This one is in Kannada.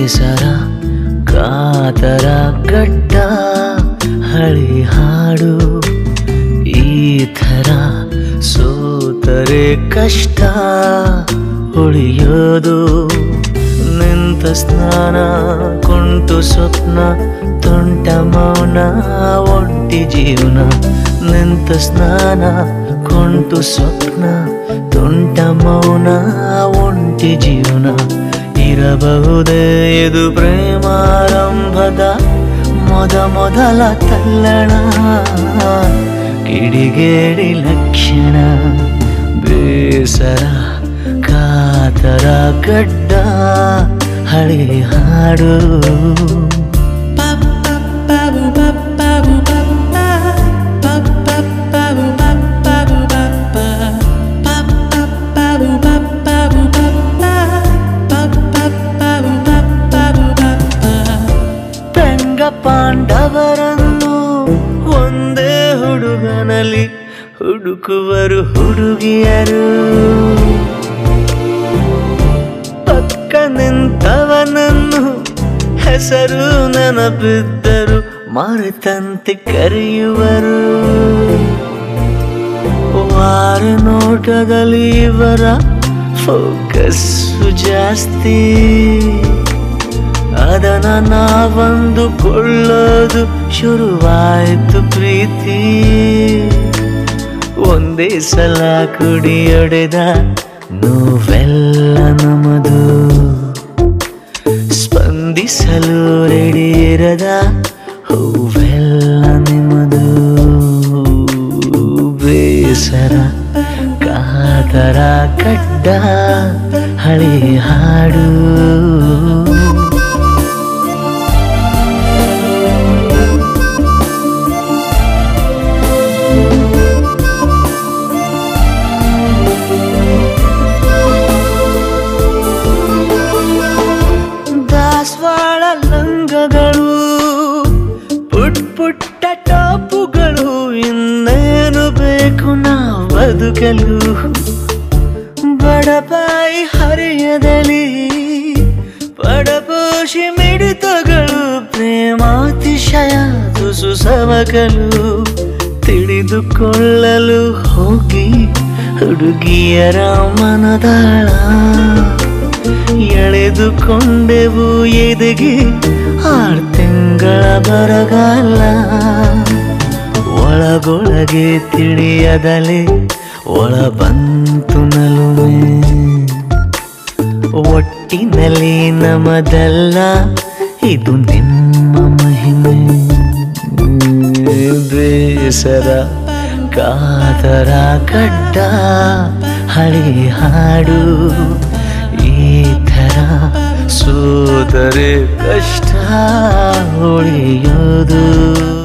ಬೇಸರ ಕಾತರ ಗಡ್ಡ ಹಳಿ ಹಾಡು ಈ ಥರ ಸೋತರೆ ಕಷ್ಟ ಉಳಿಯೋದು ನಿಂತ ಸ್ನಾನ ಕುಂಟು ಸ್ವಪ್ನ ತುಂಟ ಮೌನ ಒಟ್ಟಿ ಜೀವನ ನಿಂತ ಸ್ನಾನ ಕುಂಟು ಸ್ವಪ್ನ ತುಂಟ ಮೌನ ಒಂಟಿ ಜೀವನ ಇರಬಹುದೇ ಇದು ಪ್ರೇಮಾರಂಭದ ಮೊದ ಮೊದಲ ತಲ್ಲಣ ಕಿಡಿಗೇಡಿ ಲಕ್ಷಣ ಬೇಸರ ಕಾತರ ಗಡ್ಡ ಹಳಿ ಹಾಡು ಪೆಂಗ ಪಾಂಡವರನ್ನು ಒಂದೇ ಹುಡುಗನಲ್ಲಿ ಹುಡುಕುವರು ಹುಡುಗಿಯರು ಪಕ್ಕ ನಿಂತವನನ್ನು ಹೆಸರು ನೆನಪಿದ್ದರು ಮರೆತಂತೆ ಕರೆಯುವರು ವಾರ ನೋಟದಲ್ಲಿ ಇವರ ಫೋಕಸ್ ಜಾಸ್ತಿ ಅದನ್ನ ನಾವಂದುಕೊಳ್ಳೋದು ಶುರುವಾಯ್ತು ಪ್ರೀತಿ ಒಂದೇ ಸಲ ಕುಡಿಯೊಡೆದ ನೋವೆಲ್ಲ ನಮದು ಸ್ಪಂದಿಸಲು ರೆಡಿ ಇರದ ಹೂವೆಲ್ಲ ನಿಮ್ಮದು ಬೇಸರ ಕಾತರ ಕಡ್ಡ ಹಳಿ ಹಾಡು ದಾಸವಾಳ ಲಂಗಗಳು ಪುಟ್ ಪುಟ್ಟ ಟಾಪುಗಳು ಇನ್ನೇನು ಬೇಕು ನಾವು ಬದುಕಲು ಬಡಪಾಯಿ ಹರಿಯದಲ್ಲಿ ಪಡಪೋಷಿ ಮಿಡಿತಗಳು ಪ್ರೇಮಾತಿಶಯ ತುಸು ಸವಕಲು ತಿಳಿದುಕೊಳ್ಳಲು ಹೋಗಿ ಹುಡುಗಿಯರ ಮನದಾಳ ಎಳೆದುಕೊಂಡೆವು ಎದೆಗೆ ಆರು ತಿಂಗಳ ಬರಗಾಲ ಒಳಗೊಳಗೆ ತಿಳಿಯದಲೆ ಒಳ ಬಂತು ನಲುಮೆ ಒಟ್ಟಿನಲ್ಲಿ ನಮದಲ್ಲ ಇದು ನಿಮ್ಮ ಮಹಿಮೆ ಬೇಸರ ಕಾತರ ಕಡ್ಡ ಹಳಿ ಹಾಡು ಈ ಥರ ಸೋದರೆ ಕಷ್ಟ ಉಳಿಯೋದು